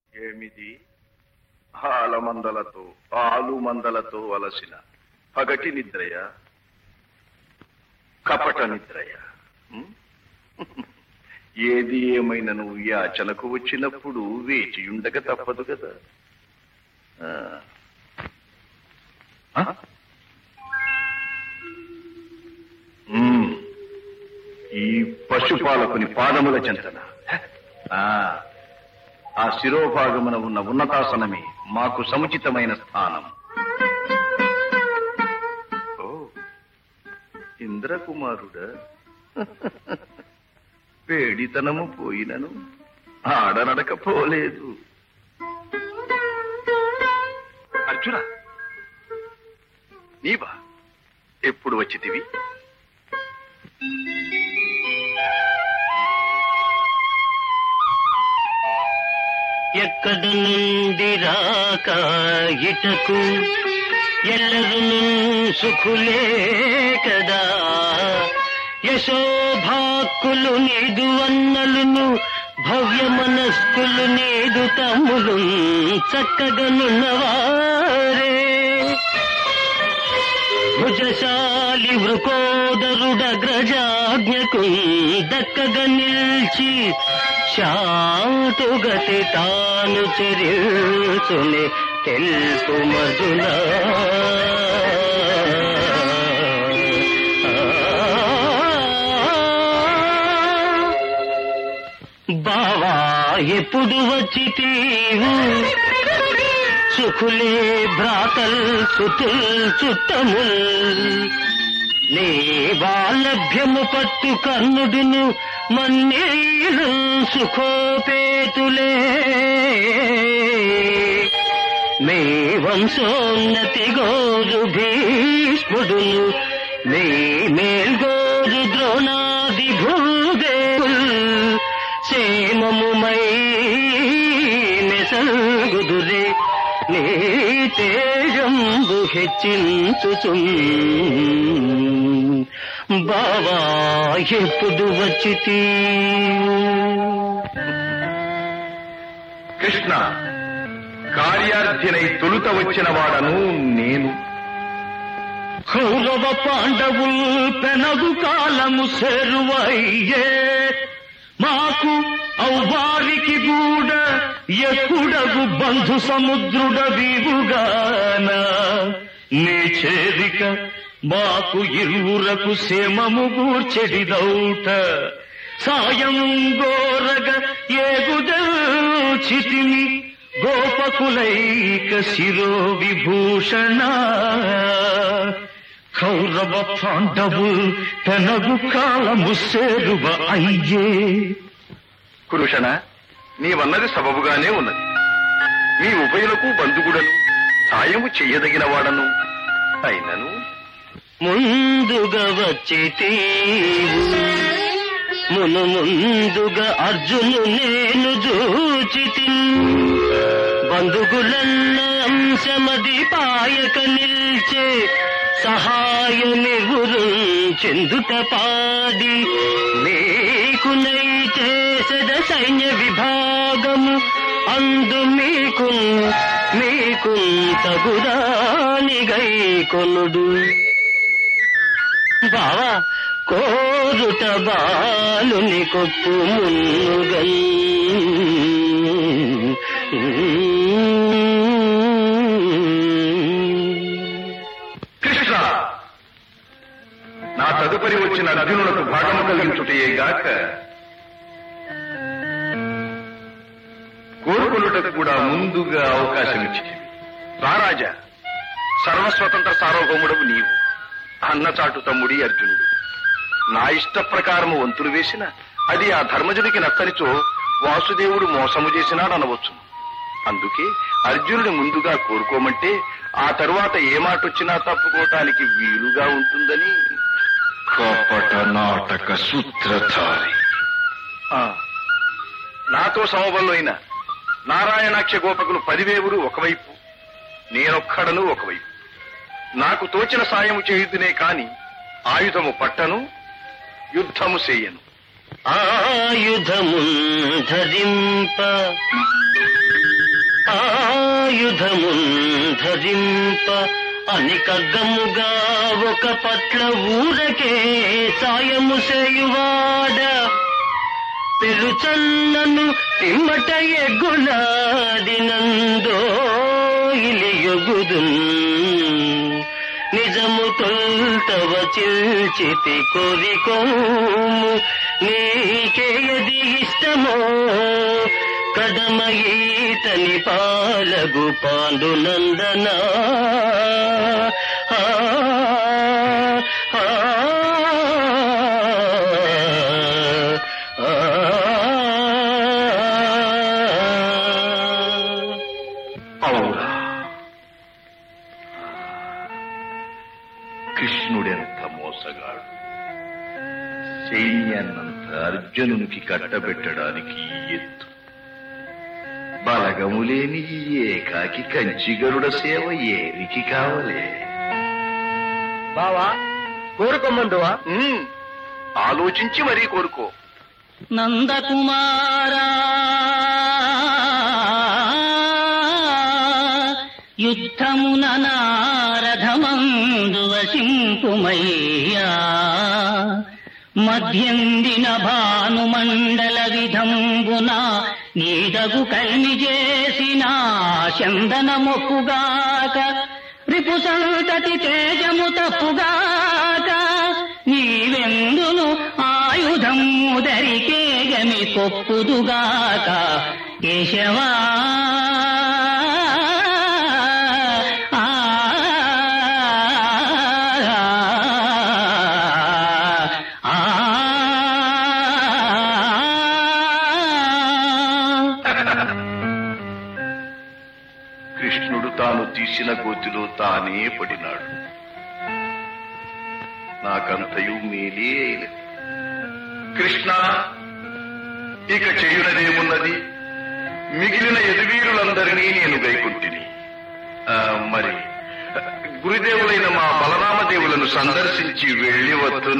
ఏమిది ఆలమందలతో ఆలు మందలతో వలసిన పగటి నిద్రయ కపట నిద్రయ ఉం? ఏది ఏమైనను యాచనకు వచ్చినప్పుడు వేచి ఉండక తప్పదు కదా ఆ. ఆ? ఉం. ఈ పశుపాలకుని పాదముల చెంతన ఆ ఆ శిరోభాగమున ఉన్న ఉన్నతాసనమే మాకు సముచితమైన స్థానం ఓ ఇంద్రకుమారుడా వేడితనము పోయినను ఆడనడక పోలేదు అర్జున నీవా ఎప్పుడు వచ్చితివి ఎక్కడ నుండి రాక ఇటకు ఎల్లరు సుఖులే కదా యశోభాక్కులు నీదు అన్నలును భవ్య మనస్కులు నీదు తమ్ములు చక్కగనున్నవారే భుజశాలి వృకోదరుడ గ్రజాజ్ఞకు దక్కగా నిల్చి శాంతుగతి తాను చరించుని తెలుపు మధున బావా ఎప్పుడు వచ్చి తీవు సుఖులే భ్రాతల్ సుతుల్ చుట్టముల్ నీ వాలభ్యము పట్టు కర్ణుడును మన్నీలు సుఖోపేతులే మీ వంశోన్నతి గోరు భీష్ముడును మీ మేల్గోరు ద్రోణాది భూదేవుల్ క్షేమముమై మెసల్గుదురే నీ తేజంబు హెచ్చించుచు బావా ఎప్పుడు వచ్చితి కృష్ణ కార్యార్థినై తొలుత వచ్చిన వాడను నేను కౌరవ పాండవుల్ పెనగు కాలము సెరువయ్యే మాకు ఔవారికి గూడ ఎప్పుడగు బంధు సముద్రుడ వివుగాన నీ చేరిక మాకు ఇరువురకు సేమము గూర్చెడిదౌట సాయం గోరగ ఏగుదచితిని గోపకులైక శిరో విభూషణ కౌరవ పాండవు తనగు కాలము సేరువ అయ్యే కురుషణ నీవన్నది సబబుగానే ఉన్నది మీ ఉభయులకు బంధుగుడను సాయము చెయ్యదగిన వాడను అయినను ముందుగా వచ్చి మును ముందుగా అర్జును నేను చూచితి బంధుగులన్న అంశమది పాయక నిల్చే సహాయమివురు చెందుట పాడి మీకునైతే సద సైన్య విభాగము అందు మీకు మీకు తగుదానిగై కొనుడు బావా కోరుట బాలుని కొప్పు మున్నుగన్ కృష్ణ నా తదుపరి వచ్చిన అర్జునులకు భాగము కలిగించుటయే గాక కోరుకొనుటకు కూడా ముందుగా అవకాశం ఇచ్చింది రారాజా సర్వస్వతంత్ర సార్వభౌముడవు నీవు అన్నచాటు తమ్ముడి అర్జునుడు నా ఇష్ట ప్రకారము వంతులు వేసిన అది ఆ ధర్మజుడికి నత్తనిచో వాసుదేవుడు మోసము చేసినాడనవచ్చు అందుకే అర్జునుడి ముందుగా కోరుకోమంటే ఆ తరువాత ఏ మాట వచ్చినా తప్పుకోవటానికి వీలుగా ఉంటుందని కపట నాటక సూత్రధారి ఆ, నాతో సమబల్లో అయిన నారాయణాక్ష గోపకులు పదివేవులు ఒకవైపు నేనొక్కడను ఒకవైపు నాకు తోచిన సాయము చేయుదునే కాని ఆయుధము పట్టను యుద్ధము చేయను ఆయుధమున్ ధరింప ఆయుధమున్ ధరింప అని కగ్గముగా ఒక పట్ల ఊరకే సాయము చేయువాడ పెరుచన్నను పిమ్మట ఎగ్గులాడినందో ఇలియొగుదున్ నిజము తొల్తవ చిల్చితి కోరికోము నీకేయది ఇష్టమో కదమ ఈతని పాలగు పాండునందన ఆ, ఆ, ఆ. అవురా కృష్ణుడెంత మోసగాడు సైన్యాన్నంత అర్జునునికి కట్టబెట్టడానికి ఈ ఎత్తు బలగములేని ఈ ఏకాకి కంచిగరుడ సేవ ఏరికి కావలే బావా కోరుకోమందువా ఉమ్, ఆలోచించి మరీ కోరుకో నందకుమారా యుద్ధమున నారథమందు వసింపుమయ్యా మధ్యందిన భానుమండల విధంబున నీదగు కల్మి చేసిన చందన మొక్కుగాక రిపు సంతతి తేజము తప్పుగాక నీవెందును ఆయుధము దరికేగమి కొప్పుదుగాక కేశవా ఆ, ఆ, ఆ. కృష్ణుడు తాను తీసిన గోతిలో తానే పడినాడు నాకంతయు మేలే అయినది కృష్ణ ఇక చేయునదేమున్నది మిగిలిన ఎదువీరులందరినీ నేను గైకుంటిని ఆ, మరి గురుదేవులైన మా బలరామదేవులను సందర్శించి వెళ్ళి వద్దున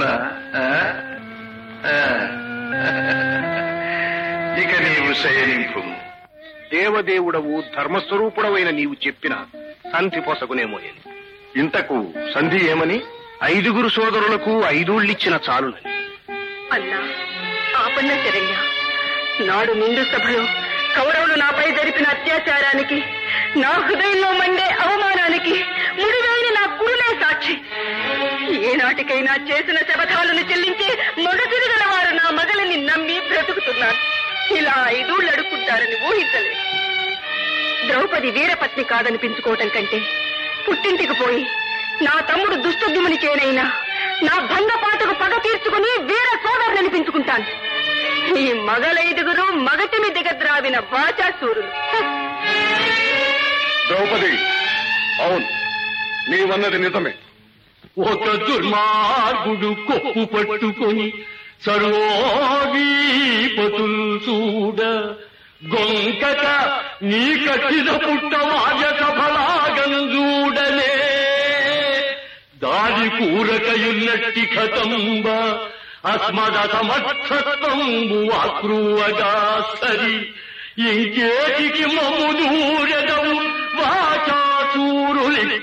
ఇక నీవు శయనింపు దేవదేవుడవు ధర్మస్వరూపుడవైన నీవు చెప్పిన సంధి పొసగునేమో నేను ఇంతకు సంధి ఏమని ఐదుగురు సోదరులకు ఐదూళ్ళిచ్చిన చాలునని అన్నా ఆపన్న శరణ్య నాడు నిండు సభలో కౌరవులు నాపై జరిపిన అత్యాచారానికి నా హృదయంలో మండే అవమానానికి ముడివైన నా గురులే సాక్షి ఏనాటికైనా చేసిన శపథాలను చెల్లించి మగసిరి గలవారు నా మగలని నమ్మి బ్రతుకుతున్నారు ఇలా ఐదూళ్ళు అడుక్కుంటారని ఊహించలేదు ద్రౌపది వీరపత్ని కాదనిపించుకోవటం కంటే పుట్టింటికి పోయి నా తమ్ముడు దుష్టద్యుముని చేనైనా నా భంగపాటకు పగ తీర్చుకుని వీర సోదరుని అనిపించుకుంటాను ఈ మగలైదుగురు మగటిని దిగద్రావిన వాచాసూరులు ద్రౌపది అవును నీవన్నది నిజమే ఒక దుర్మార్గుడు కొప్పు పట్టుకొని సర్వోగీపతులు చూడ గొంకట నీ కట్టిన పుట్ట వాజక ఫలాగంజూడలే దాని కూరకయున్నట్టి కతంబ అస్మద సమర్థత్వంబు అక్రూవగా సరి ఇంకేటికి మమ్ము దూరదవు వాచాచూరులి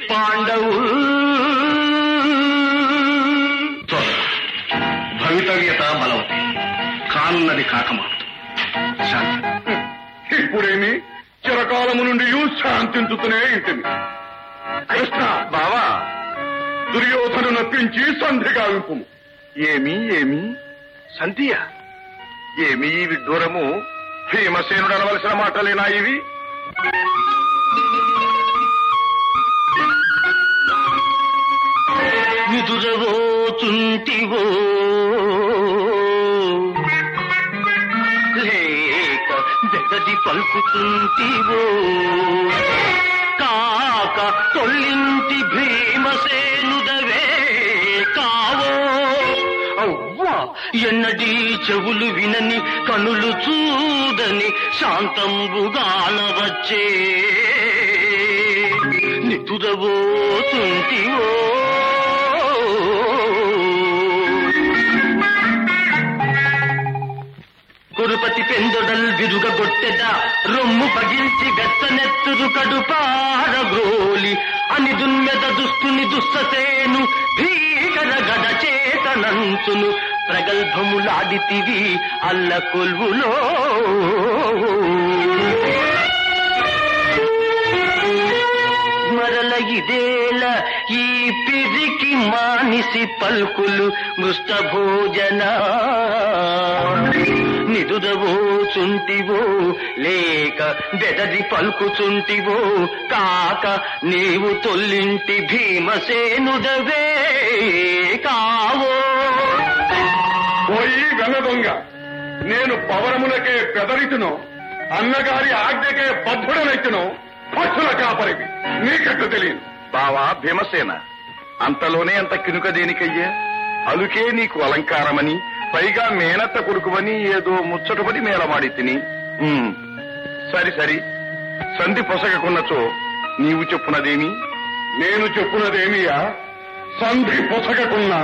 పాండవులు భవితవ్యత బలవతి కానున్నది కాకమాత శాంతి ఇప్పుడేమి చిరకాలము నుండి శాంతించుతూనే ఇంటిని కృష్ణ బావా దుర్యోధను నప్పించి సంధి గావింపు ఏమి ఏమి సంధ్య ఏమి ఈ విడ్డూరము భీమసేనుడు అనవలసిన మాటలేనా ఇవి నిదురవోచుంటివో లేక జగది పలుకుతుంటివో కాక తొల్లింటి భీమసేనుదవే కావో అవ్వా ఎన్నడీ చెవులు వినని కనులు చూడని శాంతంబుగాన వచ్చే నిదురబోతుంటివో రఘుపతి పెందొడల్ విరుగగొట్టెద రొమ్ము పగిల్చి వెచ్చనెత్తురు కడుపారగ్రోలి అని దుమ్మెద దుష్టుని దుస్తసేను భీకర గద చేతనంచును ప్రగల్భములాడితివి అల్ల కొల్వులో మరల ఇదేల ఈ పిరికి మానిసి పల్కులు మృష్ట భోజన నిదురవోచుంటివో లేక బెదరి పలుకుచుంటివో కాక నీవు తొల్లింటి భీమసేనుడవే కావో పోయి వెన్న దొంగ నేను పవరములకే పెదరితును అన్నగారి ఆజ్ఞకే బద్ధుడనైతును పశుల కాపరివి నీకెట్టు తెలియదు బావా భీమసేన అంతలోనే అంత కినుక దేనికయ్యా అలుకే నీకు అలంకారమని పైగా మేనత్త కొడుకువని ఏదో ముచ్చటపడి మేళమాడి తిని ఉమ్, సరి సరి సంధి పొసగకున్నచో నీవు చెప్పునదేమి నేను చెప్పున్నదేమియా సంధి పొసగకున్నా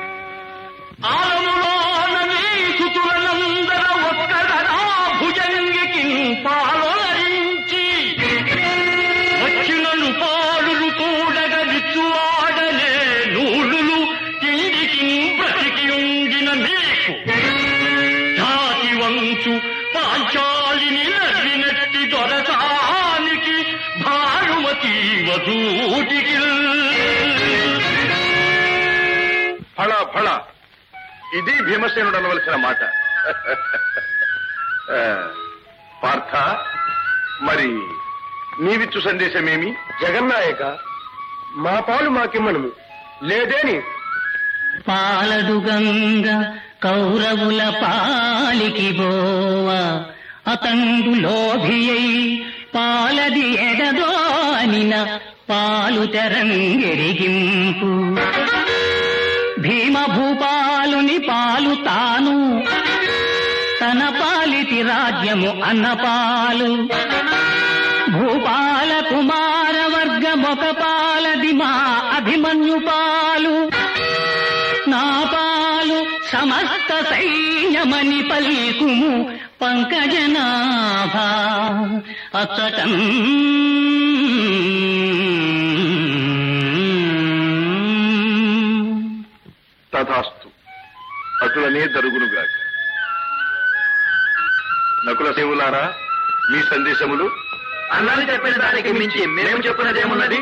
ఆలములోన నీసుతులనందర ఒక్కడరా భుజంగికి పాలరించి వచ్చినను పాలులు కూడగ విచ్చువాడనే నూలులు తిండికి బ్రతికి ఉండిన నీకు జాతి వంచు పాంచాలిని నవ్వినట్టి దొరసానికి భానుమతి వధూటికి ఫళ ఫళ ఇది భీమసేనుడు అనవలసిన మాట ఆ, పార్థ మరి నీవిచ్చు సందేశమేమి జగన్నాయక మా పాలు మాకిమ్మను లేదేని పాలదు గంగ కౌరవుల పాలికి బోవ అతండు లోభియై పాలది ఎడదోనిన పాలు తెరంగెరిగింపు భీమభూపాలుని పాలు తాను తన పాలిటి రాజ్యము అన్నపాలు భూపాల కుమార వర్గమొక పాలది మా అభిమన్యు పాలు నా పాలు సమస్త సైన్యమని పల్కుము పంకజనాభా అచ్చటం తథాస్తు అటులనే జరుగునుగాక నకుల సేవులారా మీ సందేశములు అన్నది చెప్పిన దానికి మించి మేము చెప్పినదేమున్నది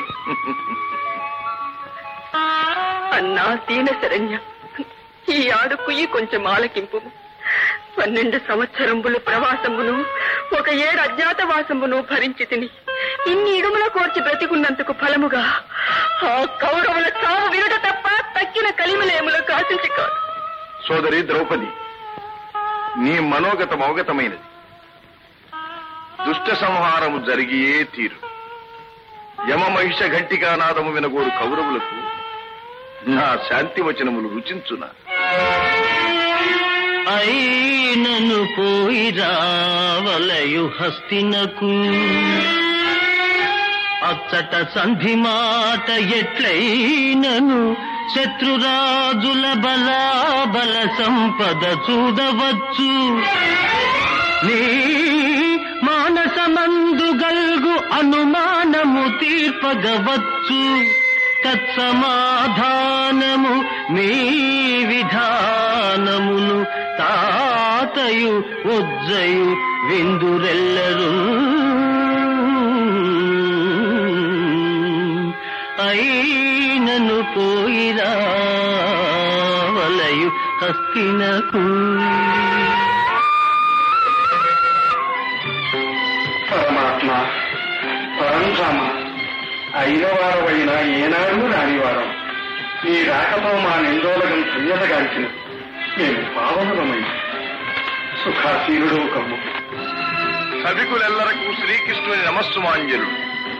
అన్నా దీన శరణ్య ఈ ఆడుకుయి కొంచెం ఆలకింపు పన్నెండు సంవత్సరంబులు ప్రవాసమును ఒక ఏడు అజ్ఞాతవాసమును భరించి తిని ఇన్ని ఇడుముల కోర్చి బ్రతికున్నందుకు ఫలముగా ఆ కౌరవుల చావు వినుట తప్ప తక్కిన కలిమిలేములకు ఆశించి కాదు సోదరి ద్రౌపది నీ మనోగతం అవగతమైనది దుష్ట సంహారము జరిగియే తీరు యమ మహిష ఘంటికా నాదము వినగోరు కౌరవులకు నా శాంతి వచనములు రుచించునా అయినను పోయి రావలయు హస్తినకు అచ్చట సంధి మాట ఎట్లయినను శత్రురాజుల బలాబల సంపద చూడవచ్చు నీ మానసమందు గల్గు అనుమానము తీర్పగవచ్చు తత్సమాధానము మీ విధానమును తాతయు ఒజ్జయు విందురెల్లరు అయినను పోయిరా వలయు హస్తినకు పరమాత్మ పరంధామ అయిన వారమైనా ఏనాడు రానివారం నీ రాకతో మా నిందోలకం ధన్యతగాంచిన మేము పావనమైన సుఖాశీలుడు కమ్ము సభికులెల్లరకు శ్రీకృష్ణుని నమస్సుమాంజలుడు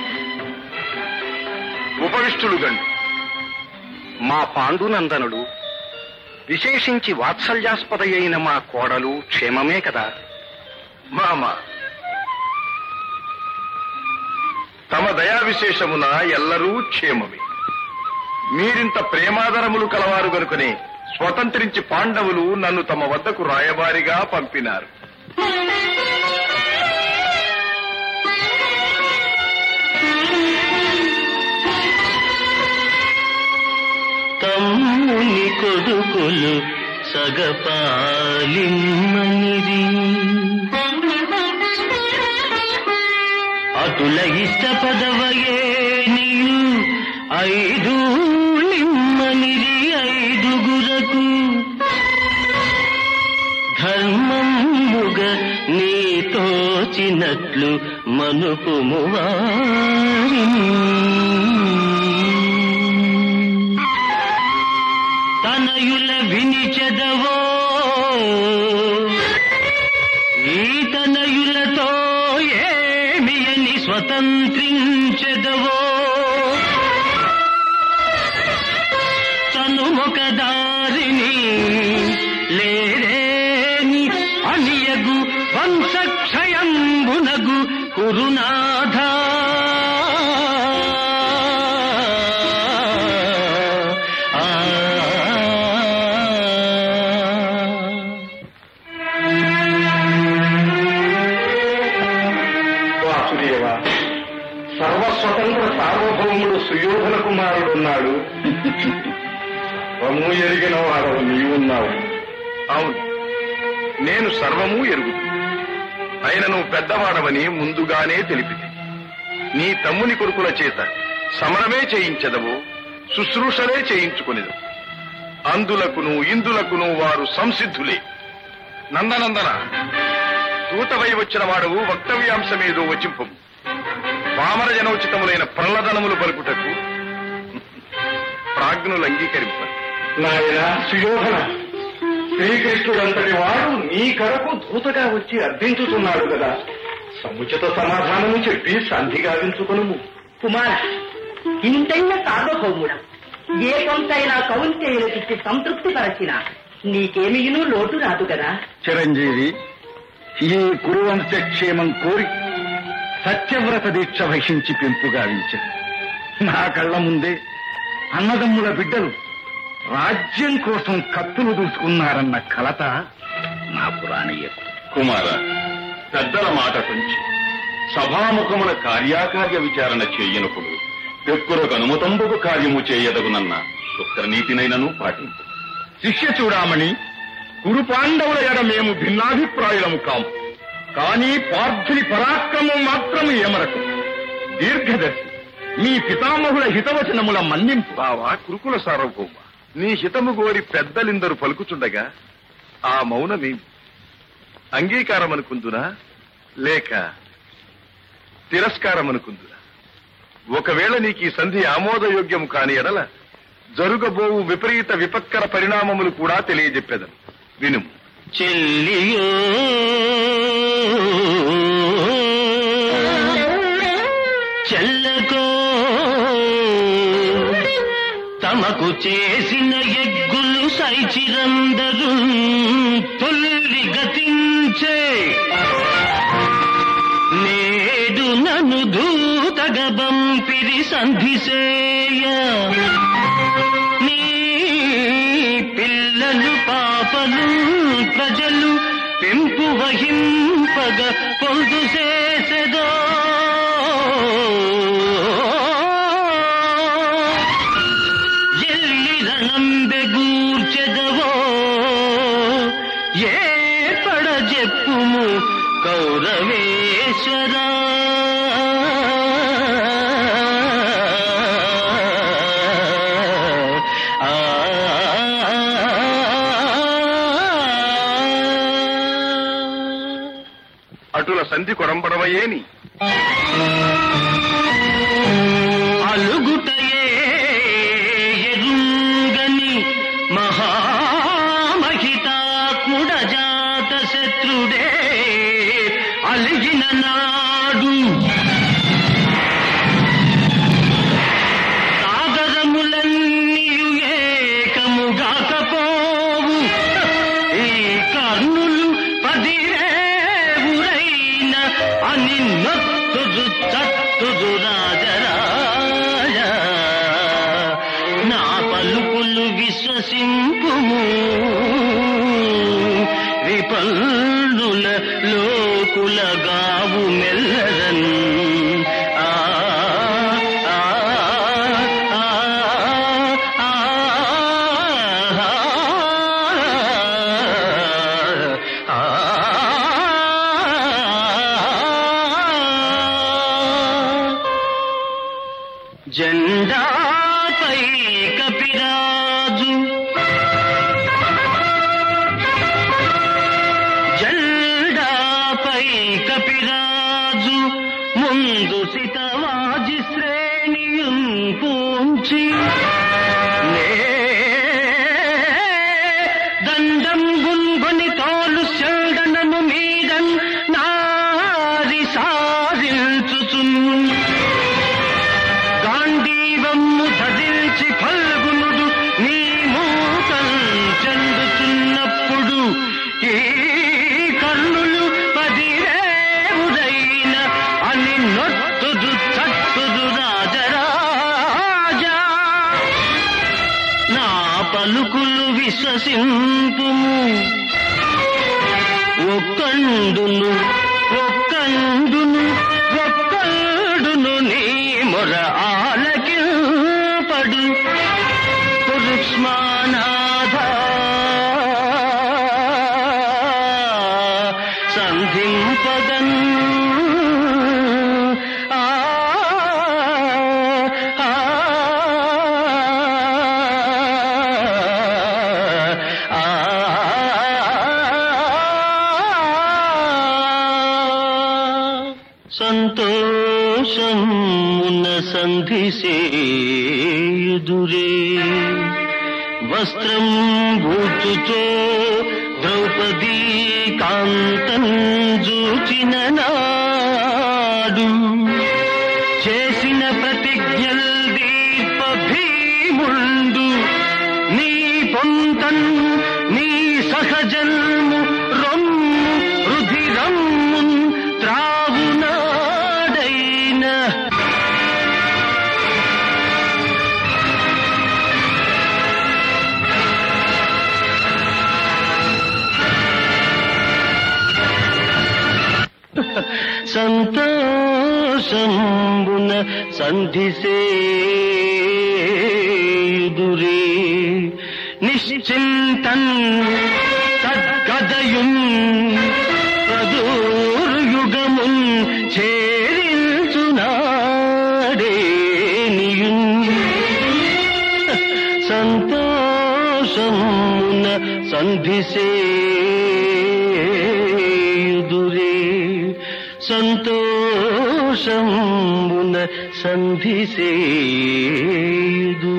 ఉపవిష్టుడు గండు మా పాండునందనుడు విశేషించి వాత్సల్యాస్పద అయిన మా కోడలు క్షేమమే కదా మామ తమ దయా విశేషమున ఎల్లరూ క్షేమమే మీరింత ప్రేమాదరములు కలవారు గనుకనే స్వతంత్రించి పాండవులు నన్ను తమ వద్దకు రాయబారిగా పంపినారు తమ్ముని కొడుకులు సగపాలిమ్మనిరి అటుల ఇష్ట పదవయే నీయు ఐదు నిమ్మనిరి ఐదుగురకు ధర్మముగ నీతోచినట్లు మనుపుము తనయుల వినిచెదవో ఈ తనయులతో ఏమి అని స్వతంత్రించెదవో చనుమొక దారిని లేరేని అనియగు వంశక్షయంబునగు కురునాథ ఆ వాసుదేవ సర్వస్వతంత్ర సార్వభౌముడు సుయోధన కుమారుడున్నాడు సర్వము ఎరిగిన వాడవు నీవున్నావు అవును నేను సర్వము ఎరుగు అయినను పెద్దవాడవని ముందుగానే తెలిపితే నీ తమ్ముని కొడుకుల చేత సమరమే చేయించదవు శుశ్రూషలే చేయించుకునేదు అందులకును ఇందులకును వారు సంసిద్ధులే నందనందన దూతవై వచ్చిన వాడవు వక్తవ్యాంశమేదో వచింపు వామర జనోచితములైన ప్రహ్లదనములు పలుకుటకు ప్రాజ్ఞులు అంగీకరింపరు నాయన సుయోధన శ్రీకృష్ణుడంతటి వాడు నీ కరకు దూతగా వచ్చి అర్థించుతున్నాడు కదా సముచిత సమాధానము చెప్పి సంధి గావించుకును కుమార ఇంతైన సార్వభౌముడ ఏ కొంతైనా కౌంతేయులకిచ్చి సంతృప్తి పరచిన నీకేమియును లోటు రాదు కదా చిరంజీవి ఈ కురువంశ క్షేమం కోరి సత్యవ్రత దీక్ష వహించి పెంపు గావించారు నా కళ్ళ ముందే అన్నదమ్ముల బిడ్డలు రాజ్యం కోసం కత్తులు దూసుకున్నారన్న కలత నా పురాణీయ కుమార పెద్దల మాట కొంచి సభాముఖమున కార్యాకార్య విచారణ చేయనప్పుడు పెక్కురకు అనుమతంబుకు కార్యము చేయదగునన్న శుక్రనీతినైనను పాటింపు శిష్య చూడామణి కురు పాండవుల ఎడ మేము భిన్నాభిప్రాయులము కాము కానీ పార్థుని పరాక్రమం మాత్రం ఏమరకు దీర్ఘదర్శి మీ పితామహుల హితవచనముల మన్నింపు బావా కురుకుల సార్వభౌమ నీ హితము కోరి పెద్దలిందరు పలుకుచుండగా ఆ మౌనమే అంగీకారం అనుకుందునా లేక తిరస్కారం అనుకుందునా ఒకవేళ నీకు ఈ సంధి ఆమోదయోగ్యము కాని ఎడల జరుగబోవు విపరీత విపత్కర పరిణామములు కూడా తెలియజెప్పేదను వినుము చెల్లియో చెల్లకో తమకు చేసిన ఎగ్గులు సైచిరందరు తొల్లి గతించే నేడు నన్ను దూతగ బంపిరి సంధిసేయ నీ పిల్లలు పాపలు ప్రజలు పెంపు వహింపగ పొందు చేసెదో ఎల్లిదనంబెగూర్చెదవో ఏ పడ చెప్పుము కౌరవేశ్వరా అటుల సంధి కొరంబడవయేని అలుగుటయే ఎరుంగని మహామహితాత్ముడ జాత శత్రుడే అలిగిన నాడు సాగరములన్నీయు ఏకముగాకపోవు ఈ కర్ణులు పదిరేవురైన అని నొత్తుదు చత్తుదు రాజరాజ నా పలుకులు విశ్వసింపుము విపల్లుల మెల్లరన్ ఆ ఆ ఆ ఆ జెండాపై కపిరాజు జెండాపై కపిరాజు ముందు సితవాజి శ్రేణియుం పూంచి నే దండం గుంగుని తోలు శల్దనము మీదన్ నారి సారించుచున్ గాంధీవమ్ము ధరించి ఫల్గునుడు నీ మూతం చెందుతున్నప్పుడు ఈ కర్ణులు పదివేవుడైన అని నొట్టుదు చట్టుదు రాజరాజా నా పలుకులు విశ్వసింపుము ఒక్కండును ఒక్కండును ఒక్కడును నీ మొర ఆలకింపడు పురుష్మానాథ సంధింపదన్ ఆ ఆ సంతోషమున సంధి సేదురే వస్త్రం భూచుచో ద్రౌపదీ కాంతం జూచిన నాడు చేసిన ప్రతిజ్ఞల్ దీప భీముండు నీ పొంతన్ నీ సహజన్ము రొమ్ము రుధిరమ్ము త్రావునాడైన సంతోషంబున సంధి సేదురే నిశ్చింతన్ తద్గదయున్ ప్రదూర్యుగమున్ చేరించునాడే నియున్ సంతోషమున సంధి సేదురే సంతోషమున సంధి సేదు